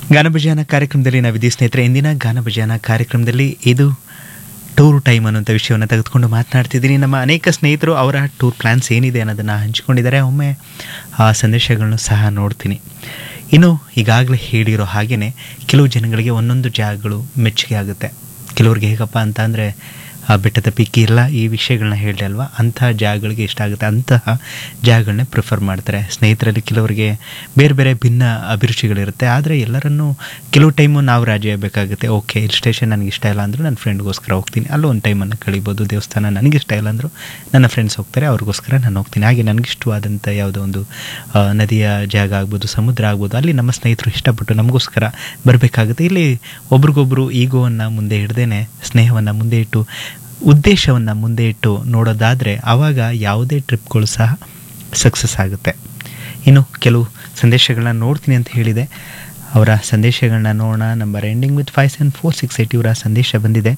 ಗಾನಭಜಾನ ಕಾರ್ಯಕ್ರಮದಲ್ಲಿ ನಾವಿದ್ದೀವಿ ಸ್ನೇಹಿತರೆ ಇಂದಿನ ಗಾನಭಜಾನ ಕಾರ್ಯಕ್ರಮದಲ್ಲಿ ಇದು ಟೂರ್ ಟೈಮ್ ಅನ್ನುವಂಥ ವಿಷಯವನ್ನು ತೆಗೆದುಕೊಂಡು ಮಾತನಾಡ್ತಿದ್ದೀನಿ ನಮ್ಮ ಅನೇಕ ಸ್ನೇಹಿತರು ಅವರ ಟೂರ್ ಪ್ಲ್ಯಾನ್ಸ್ ಏನಿದೆ ಅನ್ನೋದನ್ನು ಹಂಚಿಕೊಂಡಿದ್ದಾರೆ ಒಮ್ಮೆ ಆ ಸಂದೇಶಗಳನ್ನು ಸಹ ನೋಡ್ತೀನಿ ಇನ್ನು ಈಗಾಗಲೇ ಹೇಳಿರೋ ಹಾಗೆಯೇ ಕೆಲವು ಜನಗಳಿಗೆ ಒಂದೊಂದು ಜಾಗಗಳು ಮೆಚ್ಚುಗೆ ಆಗುತ್ತೆ ಕೆಲವ್ರಿಗೆ ಹೇಗಪ್ಪ ಅಂತ ಅಂದರೆ ಆ ಬೆಟ್ಟದ ಪಿಕ್ಕಿ ಇಲ್ಲ ಈ ವಿಷಯಗಳನ್ನ ಹೇಳಿ ಅಲ್ವಾ ಅಂತಹ ಜಾಗಗಳಿಗೆ ಇಷ್ಟ ಆಗುತ್ತೆ ಅಂತಹ ಜಾಗಗಳನ್ನೇ ಪ್ರಿಫರ್ ಮಾಡ್ತಾರೆ ಸ್ನೇಹಿತರಲ್ಲಿ ಕೆಲವರಿಗೆ ಬೇರೆ ಬೇರೆ ಭಿನ್ನ ಅಭಿರುಚಿಗಳಿರುತ್ತೆ ಆದರೆ ಎಲ್ಲರನ್ನೂ ಕೆಲವು ಟೈಮು ನಾವು ರಾಜಿ ಆಗಬೇಕಾಗುತ್ತೆ ಓಕೆ ಹಿಲ್ ಸ್ಟೇಷನ್ ನನಗೆ ಇಷ್ಟ ಇಲ್ಲ ಅಂದರೂ ನನ್ನ ಫ್ರೆಂಡ್ಗೋಸ್ಕರ ಹೋಗ್ತೀನಿ ಅಲ್ಲೂ ಒಂದು ಟೈಮನ್ನು ಕಳಿಬೋದು ದೇವಸ್ಥಾನ ನನಗೆ ಇಷ್ಟ ಇಲ್ಲ ಅಂದರೂ ನನ್ನ ಫ್ರೆಂಡ್ಸ್ ಹೋಗ್ತಾರೆ ಅವ್ರಿಗೋಸ್ಕರ ನಾನು ಹೋಗ್ತೀನಿ ಹಾಗೆ ನನಗಿಷ್ಟವಾದಂಥ ಯಾವುದೋ ಒಂದು ಆ, ನದಿಯ ಜಾಗ ಆಗ್ಬೋದು ಸಮುದ್ರ ಆಗ್ಬೋದು ಅಲ್ಲಿ ನಮ್ಮ ಸ್ನೇಹಿತರು ಇಷ್ಟಪಟ್ಟು ನಮಗೋಸ್ಕರ ಬರಬೇಕಾಗುತ್ತೆ ಇಲ್ಲಿ ಒಬ್ರಿಗೊಬ್ರು ಈಗೋವನ್ನು ಮುಂದೆ ಹಿಡ್ದೇನೆ ಸ್ನೇಹವನ್ನು ಮುಂದೆ ಇಟ್ಟು ಉದ್ದೇಶವನ್ನು ಮುಂದೆ ಇಟ್ಟು ನೋಡೋದಾದರೆ ಆವಾಗ ಯಾವುದೇ ಟ್ರಿಪ್ಗಳು ಸಹ ಸಕ್ಸಸ್ ಆಗುತ್ತೆ ಇನ್ನು ಕೆಲವು ಸಂದೇಶಗಳನ್ನ ನೋಡ್ತೀನಿ ಅಂತ ಹೇಳಿದೆ ಅವರ ಸಂದೇಶಗಳನ್ನ ನೋಡೋಣ number ending with five seven four six eight ಇವರ ಸಂದೇಶ ಬಂದಿದೆ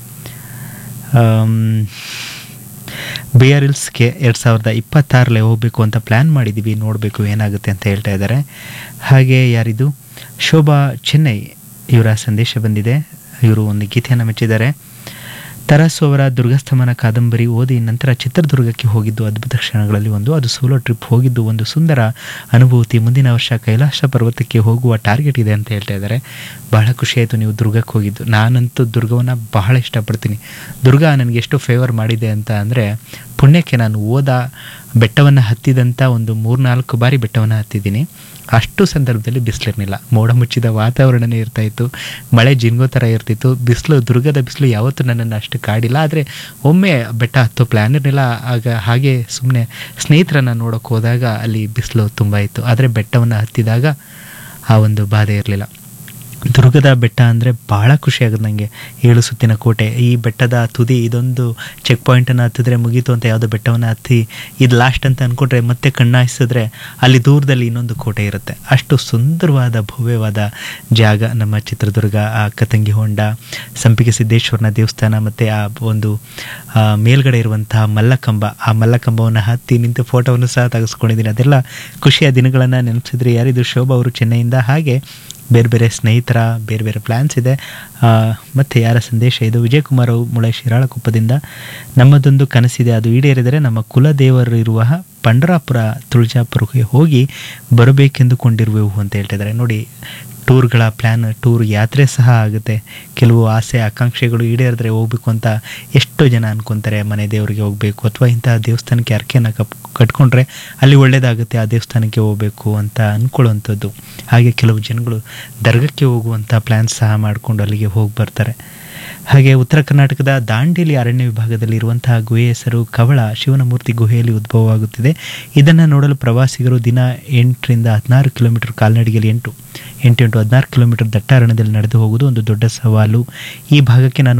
ಬಿ ಆರ್ ಹಿಲ್ಸ್ಗೆ ಎರಡು ಸಾವಿರದ ಇಪ್ಪತ್ತಾರಲ್ಲೇ ಹೋಗಬೇಕು ಅಂತ ಪ್ಲ್ಯಾನ್ ಮಾಡಿದ್ದೀವಿ ನೋಡಬೇಕು ಏನಾಗುತ್ತೆ ಅಂತ ಹೇಳ್ತಾ ಇದ್ದಾರೆ ಹಾಗೆ ಯಾರಿದು ಶೋಭಾ ಚೆನ್ನೈ ಇವರ ಸಂದೇಶ ಬಂದಿದೆ ಇವರು ಒಂದು ಗೀತೆಯನ್ನು ಮೆಚ್ಚಿದ್ದಾರೆ ತರಾಸು ಅವರ ದುರ್ಗಸ್ತಮನ ಕಾದಂಬರಿ ಓದಿ ನಂತರ ಚಿತ್ರದುರ್ಗಕ್ಕೆ ಹೋಗಿದ್ದು ಅದ್ಭುತ ಕ್ಷಣಗಳಲ್ಲಿ ಒಂದು ಅದು ಸೋಲೋ ಟ್ರಿಪ್ ಹೋಗಿದ್ದು ಒಂದು ಸುಂದರ ಅನುಭೂತಿ ಮುಂದಿನ ವರ್ಷ ಕೈಲಾಸ ಪರ್ವತಕ್ಕೆ ಹೋಗುವ ಟಾರ್ಗೆಟ್ ಇದೆ ಅಂತ ಹೇಳ್ತಾ ಇದ್ದಾರೆ ಬಹಳ ಖುಷಿಯಾಯಿತು ನೀವು ದುರ್ಗಕ್ಕೆ ಹೋಗಿದ್ದು ನಾನಂತೂ ದುರ್ಗವನ್ನು ಬಹಳ ಇಷ್ಟಪಡ್ತೀನಿ ದುರ್ಗ ನನಗೆ ಎಷ್ಟು ಫೇವರ್ ಮಾಡಿದೆ ಅಂತ ಅಂದರೆ ಪುಣ್ಯಕ್ಕೆ ನಾನು ಓದ ಬೆಟ್ಟವನ್ನು ಹತ್ತಿದಂಥ ಒಂದು ಮೂರ್ನಾಲ್ಕು ಬಾರಿ ಬೆಟ್ಟವನ್ನು ಹತ್ತಿದ್ದೀನಿ ಅಷ್ಟು ಸಂದರ್ಭದಲ್ಲಿ ಬಿಸಿಲಿರಲಿಲ್ಲ ಮೋಡ ಮುಚ್ಚಿದ ವಾತಾವರಣನೇ ಇರ್ತಾ ಇತ್ತು ಮಳೆ ಜಿನ್ಗೋ ಥರ ಇರ್ತಿತ್ತು ಬಿಸಿಲು ದುರ್ಗದ ಬಿಸಿಲು ಯಾವತ್ತೂ ನನ್ನನ್ನು ಅಷ್ಟು ಕಾಡಿಲ್ಲ ಆದರೆ ಒಮ್ಮೆ ಬೆಟ್ಟ ಹತ್ತೋ ಪ್ಲ್ಯಾನ್ ಇರಲಿಲ್ಲ ಆಗ ಹಾಗೆ ಸುಮ್ಮನೆ ಸ್ನೇಹಿತರನ್ನು ನೋಡೋಕೆ ಹೋದಾಗ ಅಲ್ಲಿ ಬಿಸಿಲು ತುಂಬ ಇತ್ತು ಆದರೆ ಬೆಟ್ಟವನ್ನು ಹತ್ತಿದಾಗ ಆ ಒಂದು ಬಾಧೆ ಇರಲಿಲ್ಲ ದುರ್ಗದ ಬೆಟ್ಟ ಅಂದರೆ ಭಾಳ ಖುಷಿ ಆಗುತ್ತೆ ನನಗೆ ಏಳು ಸುತ್ತಿನ ಕೋಟೆ ಈ ಬೆಟ್ಟದ ತುದಿ ಇದೊಂದು ಚೆಕ್ ಪಾಯಿಂಟನ್ನು ಹತ್ತಿದ್ರೆ ಮುಗೀತು ಅಂತ ಯಾವುದೋ ಬೆಟ್ಟವನ್ನು ಹತ್ತಿ ಇದು ಲಾಸ್ಟ್ ಅಂತ ಅಂದ್ಕೊಂಡ್ರೆ ಮತ್ತೆ ಕಣ್ಣಾಯಿಸಿದ್ರೆ ಅಲ್ಲಿ ದೂರದಲ್ಲಿ ಇನ್ನೊಂದು ಕೋಟೆ ಇರುತ್ತೆ ಅಷ್ಟು ಸುಂದರವಾದ ಭವ್ಯವಾದ ಜಾಗ ನಮ್ಮ ಚಿತ್ರದುರ್ಗ ಆ ಕತಂಗಿ ಹೊಂಡ ಸಂಪಿಗೆ ಸಿದ್ದೇಶ್ವರನ ದೇವಸ್ಥಾನ ಮತ್ತು ಆ ಒಂದು ಆ, ಮೇಲ್ಗಡೆ ಇರುವಂತಹ ಮಲ್ಲಕಂಬ ಆ ಮಲ್ಲಕಂಬವನ್ನು ಹತ್ತಿ ನಿಂತು ಫೋಟೋವನ್ನು ಸಹ ತೆಗೆಸ್ಕೊಂಡಿದ್ದೀನಿ ಅದೆಲ್ಲ ಖುಷಿಯ ದಿನಗಳನ್ನು ನೆನಪಿಸಿದ್ರೆ ಯಾರಿದು ಶೋಭಾ ಅವರು ಚೆನ್ನೈಯಿಂದ ಹಾಗೆ ಬೇರೆ ಬೇರೆ ಸ್ನೇಹಿತರ ಬೇರೆ ಬೇರೆ ಪ್ಲ್ಯಾನ್ಸ್ ಇದೆ ಆ, ಮತ್ತು ಯಾರ ಸಂದೇಶ ಇದು ವಿಜಯಕುಮಾರ್ ಅವು ಮುಳೆ ಶಿರಾಳಕೊಪ್ಪದಿಂದ ನಮ್ಮದೊಂದು ಕನಸಿದೆ ಅದು ಈಡೇರಿದರೆ ನಮ್ಮ ಕುಲದೇವರು ಇರುವ ಪಂಡರಾಪುರ ತುಳಜಾಪುರಕ್ಕೆ ಹೋಗಿ ಬರಬೇಕೆಂದುಕೊಂಡಿರುವೆವು ಅಂತ ಹೇಳ್ತಿದ್ದಾರೆ ನೋಡಿ ಟೂರ್ಗಳ ಪ್ಲ್ಯಾನ್ ಟೂರ್ ಯಾತ್ರೆ ಸಹ ಆಗುತ್ತೆ ಕೆಲವು ಆಸೆ ಆಕಾಂಕ್ಷೆಗಳು ಈಡೇರಿದ್ರೆ ಹೋಗ್ಬೇಕು ಅಂತ ಎಷ್ಟೋ ಜನ ಅನ್ಕೊತಾರೆ ಮನೆ ದೇವರಿಗೆ ಹೋಗಬೇಕು ಅಥವಾ ಇಂತಹ ದೇವಸ್ಥಾನಕ್ಕೆ ಅರ್ಕೆಯನ್ನು ಕಪ್ ಕಟ್ಕೊಂಡ್ರೆ ಅಲ್ಲಿ ಒಳ್ಳೇದಾಗುತ್ತೆ ಆ ದೇವಸ್ಥಾನಕ್ಕೆ ಹೋಗಬೇಕು ಅಂತ ಅಂದ್ಕೊಳ್ಳುವಂಥದ್ದು ಹಾಗೆ ಕೆಲವು ಜನಗಳು ದರ್ಗಕ್ಕೆ ಹೋಗುವಂಥ ಪ್ಲ್ಯಾನ್ಸ್ ಸಹ ಮಾಡಿಕೊಂಡು ಅಲ್ಲಿಗೆ ಹೋಗಿ ಬರ್ತಾರೆ ಹಾಗೆ ಉತ್ತರ ಕರ್ನಾಟಕದ ದಾಂಡೇಲಿ ಅರಣ್ಯ ವಿಭಾಗದಲ್ಲಿ ಇರುವಂತಹ ಗುಹೆ ಹೆಸರು ಕವಳ ಶಿವನಮೂರ್ತಿ ಗುಹೆಯಲ್ಲಿ ಉದ್ಭವವಾಗುತ್ತಿದೆ ಇದನ್ನು ನೋಡಲು ಪ್ರವಾಸಿಗರು ದಿನ ಎಂಟರಿಂದ ಹದಿನಾರು ಕಿಲೋಮೀಟರ್ ಕಾಲ್ನಡಿಗೆಯಲ್ಲಿ ಎಂಟು ಎಂಟು ಎಂಟು ಹದಿನಾರು ಕಿಲೋಮೀಟರ್ ದಟ್ಟ ಅರಣ್ಯದಲ್ಲಿ ನಡೆದು ಹೋಗುವುದು ಒಂದು ದೊಡ್ಡ ಸವಾಲು ಈ ಭಾಗಕ್ಕೆ ನಾನು